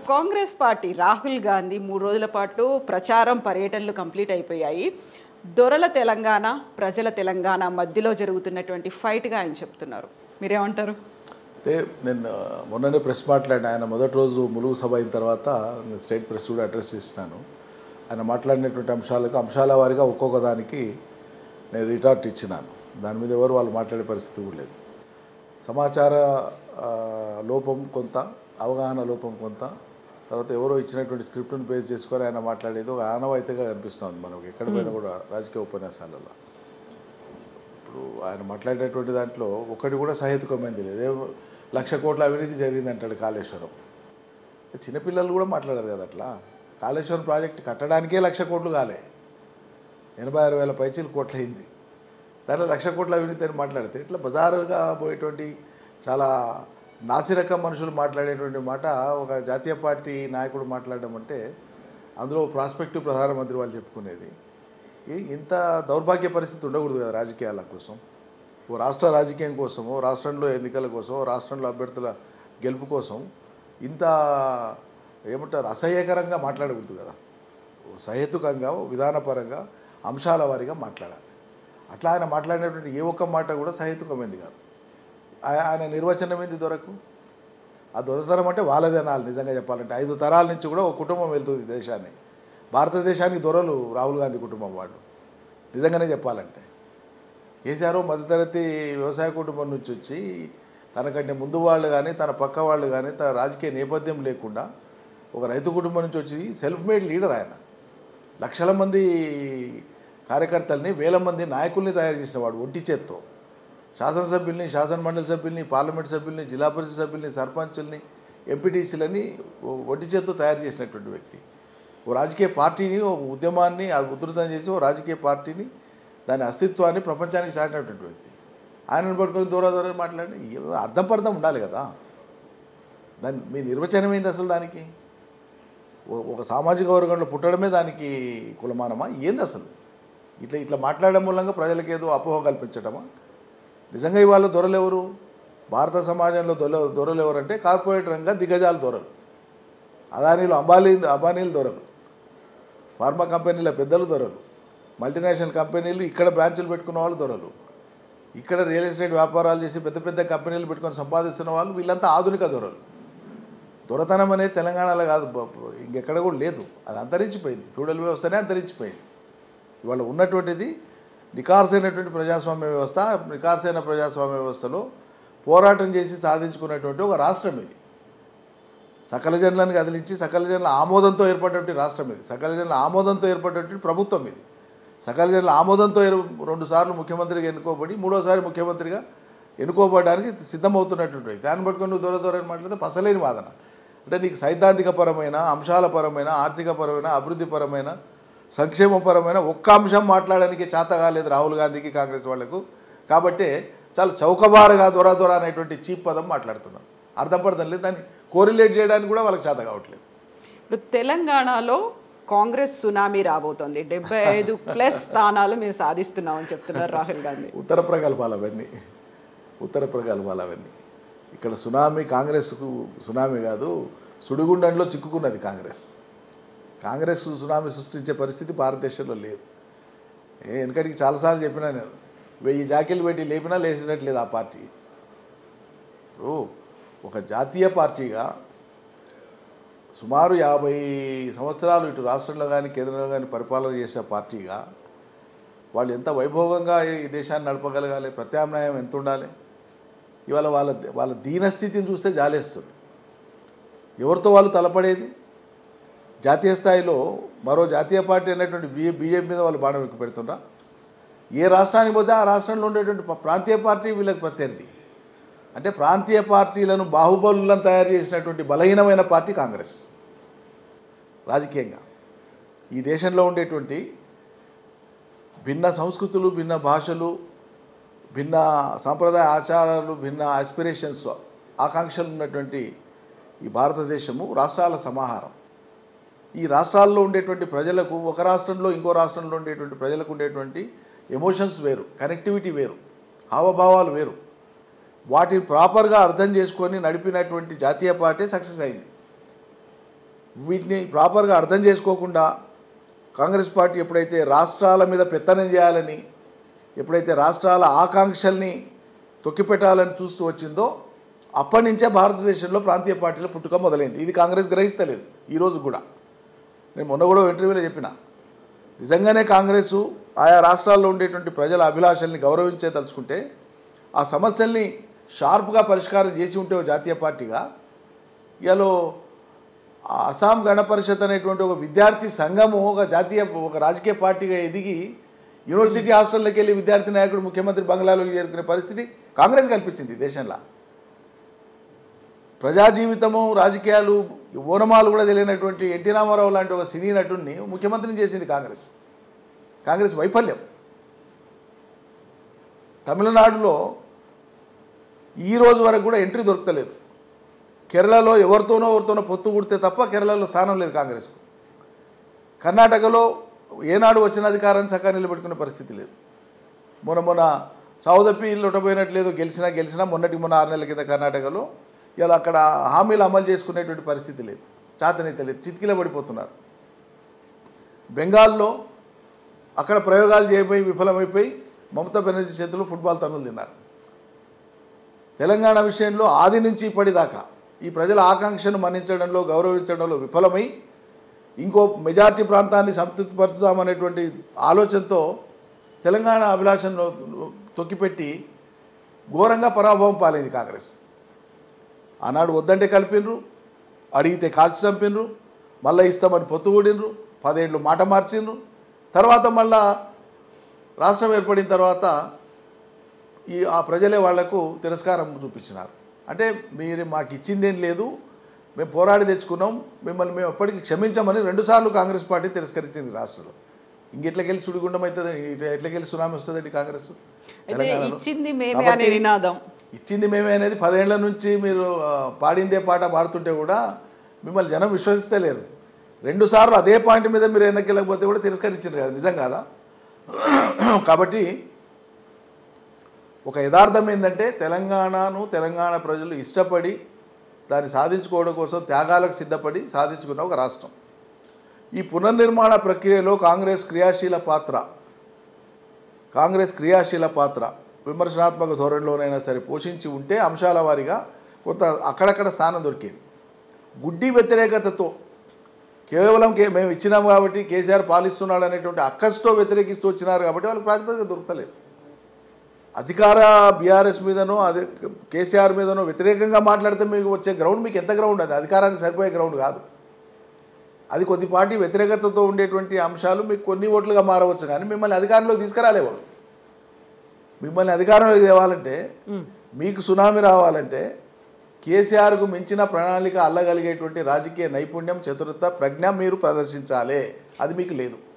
Congress party Rahul Gandhi మూడు రోజుల పాటు ప్రచారం పర్యటనలు కంప్లీట్ అయిపోయాయి దొరల తెలంగాణ ప్రజల తెలంగాణ మధ్యలో జరుగుతున్నటువంటి ఫైట్గా ఆయన చెప్తున్నారు మీరేమంటారు అంటే నేను మొన్ననే ప్రెస్ మాట్లాడిన ఆయన మొదటి రోజు ములుగు సభ అయిన తర్వాత నేను స్టేట్ ప్రెస్ కూడా అడ్రస్ చేస్తున్నాను ఆయన మాట్లాడినటువంటి అంశాలకు అంశాల వారిగా ఒక్కొక్క దానికి నేను రిటార్ట్ ఇచ్చినాను దాని మీద ఎవరు వాళ్ళు మాట్లాడే పరిస్థితి కూడా లేదు సమాచార ఆ, లోపం కొంత అవగాహన లోపం కొంత తర్వాత ఎవరో ఇచ్చినటువంటి స్క్రిప్ట్ను బేస్ చేసుకొని ఆయన మాట్లాడేది ఒక ఆనవాయితీగా కనిపిస్తుంది మనకు ఎక్కడ పోయినా కూడా రాజకీయ ఉపన్యాసాలలో ఇప్పుడు ఆయన మాట్లాడేటువంటి దాంట్లో ఒకటి కూడా సహేతుకమైంది లేదు ఏమో లక్ష కోట్ల అవినీతి జరిగింది అంటాడు కాళేశ్వరం చిన్నపిల్లలు కూడా మాట్లాడారు కదా అట్లా కాళేశ్వరం ప్రాజెక్ట్ కట్టడానికే లక్ష కోట్లు కాలే ఎనభై ఆరు వేల పైచీలు కోట్లు అయింది దాంట్లో లక్ష కోట్ల అవినీతి అని మాట్లాడితే ఇట్లా బజారుగా పోయేటువంటి చాలా నాసిరకం మనుషులు మాట్లాడేటువంటి మాట ఒక జాతీయ పార్టీ నాయకుడు మాట్లాడడం అంటే అందులో ప్రాస్పెక్టివ్ ప్రధానమంత్రి వాళ్ళు చెప్పుకునేది ఈ ఇంత దౌర్భాగ్య పరిస్థితి ఉండకూడదు కదా రాజకీయాల కోసం ఓ రాష్ట్ర రాజకీయం కోసమో రాష్ట్రంలో ఎన్నికల కోసం రాష్ట్రంలో అభ్యర్థుల గెలుపు కోసం ఇంత ఏమంటారు అసహ్యకరంగా మాట్లాడకూడదు కదా ఓ సహేతుకంగా ఓ విధానపరంగా అంశాల వారీగా మాట్లాడాలి అట్లా ఆయన మాట్లాడినటువంటి ఏ ఒక్క మాట కూడా సహేతుకమైంది కాదు ఆ- ఆయన నిర్వచనం ఏంది దొరకు ఆ దొరతనం అంటే వాళ్ళదే అనాలి నిజంగా చెప్పాలంటే ఐదు తరాల నుంచి కూడా ఒక కుటుంబం వెళ్తుంది ఈ దేశాన్ని భారతదేశానికి దొరలు రాహుల్ గాంధీ కుటుంబం వాళ్ళు నిజంగానే చెప్పాలంటే కేసీఆర్ మధ్యతరగతి వ్యవసాయ కుటుంబం నుంచి వచ్చి తనకంటే ముందు వాళ్ళు కానీ తన పక్క వాళ్ళు కానీ తన రాజకీయ నేపథ్యం లేకుండా ఒక రైతు కుటుంబం నుంచి వచ్చి సెల్ఫ్ మేడ్ లీడర్ ఆయన లక్షల మంది కార్యకర్తల్ని వేల మంది నాయకుల్ని తయారు చేసిన వాడు ఒంటి చేత్తో శాసనసభ్యుల్ని శాసన మండలి సభ్యుల్ని పార్లమెంట్ సభ్యుల్ని జిల్లా పరిషత్ సభ్యుల్ని సర్పంచుల్ని ఎంపీటీసీలని ఒంటి చేత్తో తయారు చేసినటువంటి వ్యక్తి ఓ రాజకీయ పార్టీని ఓ ఉద్యమాన్ని అది ఉధృతం చేసి ఓ రాజకీయ పార్టీని దాని అస్తిత్వాన్ని ప్రపంచానికి చాటినటువంటి వ్యక్తి ఆయనను పట్టుకొని దూర దూర మాట్లాడి ఏ- అర్థం పర్థం ఉండాలి కదా దాని మీ నిర్వచనం ఏంది అసలు దానికి ఓ- ఒక సామాజిక వర్గంలో పుట్టడమే దానికి కులమానమా ఏంది అసలు ఇట్లా ఇట్లా మాట్లాడడం మూలంగా ప్రజలకు ఏదో అపోహ కల్పించడమా నిజంగా ఇవాళ దొరలు ఎవరు భారత సమాజంలో దొర దొరలు ఎవరంటే కార్పొరేట్ రంగ దిగజాలు దొరలు అదానీలు అంబానీ అంబానీలు దొరలు ఫార్మా కంపెనీల పెద్దలు దొరలు మల్టీనేషనల్ కంపెనీలు ఇక్కడ బ్రాంచులు పెట్టుకున్న వాళ్ళు దొరలు ఇక్కడ రియల్ ఎస్టేట్ వ్యాపారాలు చేసి పెద్ద పెద్ద కంపెనీలు పెట్టుకొని సంపాదిస్తున్న వాళ్ళు వీళ్ళంతా ఆధునిక దొరలు దొరతనం అనేది తెలంగాణలో కాదు బ- బ- ఇంకెక్కడ కూడా లేదు అది అంతరించిపోయింది ఫ్యూడల్ వ్యవస్థనే అంతరించిపోయింది ఇవాళ ఉన్నటువంటిది నికార్సైనటువంటి ప్రజాస్వామ్య వ్యవస్థ నికార్సైన ప్రజాస్వామ్య వ్యవస్థలో పోరాటం చేసి సాధించుకున్నటువంటి ఒక రాష్ట్రం ఇది సకల జనులను కదిలించి సకల జనుల ఆమోదంతో ఏర్పడినటువంటి రాష్ట్రం ఇది సకల జనుల ఆమోదంతో ఏర్పడినటువంటి ప్రభుత్వం ఇది సకల జనుల ఆమోదంతో ఏర్ రెండు సార్లు ముఖ్యమంత్రిగా ఎన్నుకోబడి మూడోసారి ముఖ్యమంత్రిగా ఎన్నుకోబడడానికి సిద్ధమవుతున్నటువంటి వ్యక్తి. దాన్ని పట్టుకొని నువ్వు దూర దూరం మాట్లాడితే పసలేని వాదన అంటే నీకు సైద్ధాంతికపరమైన అంశాలపరమైన ఆర్థికపరమైన అభివృద్ధిపరమైన సంక్షేమపరమైన ఒక్క అంశం మాట్లాడడానికి చేత కాలేదు రాహుల్ గాంధీకి కాంగ్రెస్ వాళ్లకు కాబట్టి చాలా చౌకబారుగా దొర దొర అనేటువంటి చీప్ పదం మాట్లాడుతున్నారు అర్థం పడతాం లేదు దాన్ని కోరిలేట్ చేయడానికి కూడా వాళ్ళకి చేత కావట్లేదు ఇప్పుడు తెలంగాణలో కాంగ్రెస్ సునామీ రాబోతోంది డెబ్బై ఐదు ప్లస్ స్థానాలు మేము సాధిస్తున్నామని చెప్తున్నారు రాహుల్ గాంధీ ఉత్తర ప్రగల్భాలు అవన్నీ ఉత్తర ప్రగల్భాలు అవన్నీ ఇక్కడ సునామీ కాంగ్రెస్కు సునామీ కాదు సుడిగుండంలో చిక్కుకున్నది కాంగ్రెస్ కాంగ్రెస్ సునామీ సృష్టించే పరిస్థితి భారతదేశంలో లేదు ఏ వెనకటికి చాలాసార్లు చెప్పినా నేను వెయ్యి జాకీలు పెట్టి లేపినా లేచినట్లేదు ఆ పార్టీ ఇప్పుడు ఒక జాతీయ పార్టీగా సుమారు యాభై సంవత్సరాలు ఇటు రాష్ట్రంలో కానీ కేంద్రంలో కానీ పరిపాలన చేసే పార్టీగా వాళ్ళు ఎంత వైభోగంగా ఈ దేశాన్ని నడపగలగాలి ప్రత్యామ్నాయం ఎంత ఉండాలి ఇవాళ వాళ్ళ వాళ్ళ దీనస్థితిని చూస్తే జాలేస్తుంది ఎవరితో వాళ్ళు తలపడేది జాతీయ స్థాయిలో మరో జాతీయ పార్టీ అనేటువంటి బీ బీజేపీ మీద వాళ్ళు బాణం ఎక్కువ పెడుతుండ్రా ఏ రాష్ట్రానికి పోతే ఆ రాష్ట్రంలో ఉండేటువంటి ప- ప్రాంతీయ పార్టీ వీళ్ళకి ప్రత్యర్థి అంటే ప్రాంతీయ పార్టీలను బాహుబలులను తయారు చేసినటువంటి బలహీనమైన పార్టీ కాంగ్రెస్ రాజకీయంగా ఈ దేశంలో ఉండేటువంటి భిన్న సంస్కృతులు భిన్న భాషలు భిన్న సాంప్రదాయ ఆచారాలు భిన్న ఆస్పిరేషన్స్ ఆకాంక్షలు ఉన్నటువంటి ఈ భారతదేశము రాష్ట్రాల సమాహారం ఈ రాష్ట్రాల్లో ఉండేటువంటి ప్రజలకు ఒక రాష్ట్రంలో ఇంకో రాష్ట్రంలో ఉండేటువంటి ప్రజలకు ఉండేటువంటి ఎమోషన్స్ వేరు కనెక్టివిటీ వేరు హావభావాలు వేరు వాటిని ప్రాపర్గా అర్థం చేసుకొని నడిపినటువంటి జాతీయ పార్టీ సక్సెస్ అయింది వీటిని ప్రాపర్గా అర్థం చేసుకోకుండా కాంగ్రెస్ పార్టీ ఎప్పుడైతే రాష్ట్రాల మీద పెత్తనం చేయాలని ఎప్పుడైతే రాష్ట్రాల ఆకాంక్షల్ని తొక్కిపెట్టాలని చూస్తూ వచ్చిందో అప్పటి నుంచే భారతదేశంలో ప్రాంతీయ పార్టీల పుట్టుక మొదలైంది ఇది కాంగ్రెస్ గ్రహిస్తలేదు ఈ రోజు కూడా నేను మొన్న కూడా ఇంటర్వ్యూలో చెప్పిన నిజంగానే కాంగ్రెస్ ఆయా రాష్ట్రాల్లో ఉండేటువంటి ప్రజల అభిలాషల్ని గౌరవించే తలుచుకుంటే ఆ సమస్యల్ని షార్ప్గా పరిష్కారం చేసి ఉంటే ఓ జాతీయ పార్టీగా ఇవాళ ఆ అస్సాం గణ పరిషత్ అనేటువంటి ఒక విద్యార్థి సంఘము ఒక జాతీయ ఒక రాజకీయ పార్టీగా ఎదిగి యూనివర్సిటీ హాస్టల్లోకి వెళ్ళి విద్యార్థి నాయకుడు ముఖ్యమంత్రి బంగ్లాలోకి చేరుకునే పరిస్థితి కాంగ్రెస్ కల్పించింది ఈ దేశంలో ప్రజా జీవితము రాజకీయాలు ఓనమాలు కూడా తెలియనటువంటి ఎన్టీ రామారావు లాంటి ఒక సినీ నటుడిని ముఖ్యమంత్రిని చేసింది కాంగ్రెస్ కాంగ్రెస్ వైఫల్యం తమిళనాడులో ఈ రోజు వరకు కూడా ఎంట్రీ దొరకలేదు కేరళలో ఎవరితోనో ఎవరితోనో పొత్తు కుడితే తప్ప కేరళలో స్థానం లేదు కాంగ్రెస్కు కర్ణాటకలో ఏనాడు వచ్చిన అధికారాన్ని చక్కగా నిలబెట్టుకునే పరిస్థితి లేదు మొన్న మొన్న చావుదప్పి లొట్టపోయినట్లేదు గెలిచినా గెలిచినా మొన్నటి మొన్న ఆరు నెలల కింద కర్ణాటకలో ఇలా అక్కడ హామీలు అమలు చేసుకునేటువంటి పరిస్థితి లేదు చాతనైతే లేదు చితికిల పడిపోతున్నారు బెంగాల్లో అక్కడ ప్రయోగాలు చేయబోయి విఫలమైపోయి మమతా బెనర్జీ చేతులు ఫుట్బాల్ తన్నులు తిన్నారు తెలంగాణ విషయంలో ఆది నుంచి ఇప్పటిదాకా ఈ ప్రజల ఆకాంక్షను మన్నించడంలో గౌరవించడంలో విఫలమై ఇంకో మెజార్టీ ప్రాంతాన్ని సంతృప్తిపరుచుదామనేటువంటి ఆలోచనతో తెలంగాణ అభిలాషను తొక్కిపెట్టి ఘోరంగా పరాభవం పాలైంది కాంగ్రెస్ ఆనాడు వద్దంటే కలిపినరు అడిగితే కాల్చి చంపినరు మళ్ళీ ఇస్తామని పొత్తుగూడినరు పదేళ్ళు మాట మార్చిండ్రు తర్వాత మళ్ళా రాష్ట్రం ఏర్పడిన తర్వాత ఈ ఆ ప్రజలే వాళ్లకు తిరస్కారం చూపించినారు అంటే మీరు మాకు ఇచ్చిందేం లేదు మేము పోరాడి తెచ్చుకున్నాం మిమ్మల్ని మేము ఎప్పటికీ క్షమించమని రెండుసార్లు కాంగ్రెస్ పార్టీ తిరస్కరించింది రాష్ట్రంలో ఇంకెట్లకెళ్ళి సుడిగుండం అవుతుంది ఎట్లకెళ్ళి సునామీ వస్తుందండి కాంగ్రెస్ అయితే తెలంగాణలో. ఇచ్చింది మేమే అనే కాబట్టి నినాదం ఇచ్చింది మేమే అనేది పదేళ్ల నుంచి మీరు ఆ, పాడిందే పాట పాడుతుంటే కూడా మిమ్మల్ని జనం విశ్వసిస్తలేరు రెండు సార్లు అదే పాయింట్ మీద మీరు ఎన్నికలేకపోతే కూడా తిరస్కరించారు కదా నిజం కాదా కాబట్టి ఒక యథార్థం ఏంటంటే తెలంగాణను తెలంగాణ ప్రజలు ఇష్టపడి దాన్ని సాధించుకోవడం కోసం త్యాగాలకు సిద్ధపడి సాధించుకున్న ఒక రాష్ట్రం ఈ పునర్నిర్మాణ ప్రక్రియలో కాంగ్రెస్ క్రియాశీల పాత్ర కాంగ్రెస్ క్రియాశీల పాత్ర విమర్శనాత్మక ధోరణిలోనైనా సరే పోషించి ఉంటే అంశాల వారీగా కొంత అక్కడక్కడ స్థానం దొరికింది గుడ్డి వ్యతిరేకతతో కేవలం కే మేము ఇచ్చినాం కాబట్టి కేసీఆర్ పాలిస్తున్నాడు అనేటువంటి అక్కస్తో వ్యతిరేకిస్తూ వచ్చినారు కాబట్టి వాళ్ళకి ప్రాతిపదిక దొరకలేదు అధికార బీఆర్ఎస్ మీదనో అదే కేసీఆర్ మీదనో వ్యతిరేకంగా మాట్లాడితే మీకు వచ్చే గ్రౌండ్ మీకు ఎంత గ్రౌండ్ అది అధికారానికి సరిపోయే గ్రౌండ్ కాదు అది కొద్దిపాటి వ్యతిరేకతతో ఉండేటువంటి అంశాలు మీకు కొన్ని ఓట్లుగా మారవచ్చు కానీ మిమ్మల్ని అధికారంలోకి తీసుకురాలేవాడు మిమ్మల్ని అధికారంలోకి తేవాలంటే మీకు సునామీ రావాలంటే కేసీఆర్కు మించిన ప్రణాళిక అల్లగలిగేటువంటి రాజకీయ నైపుణ్యం చతురత ప్రజ్ఞ మీరు ప్రదర్శించాలి అది మీకు లేదు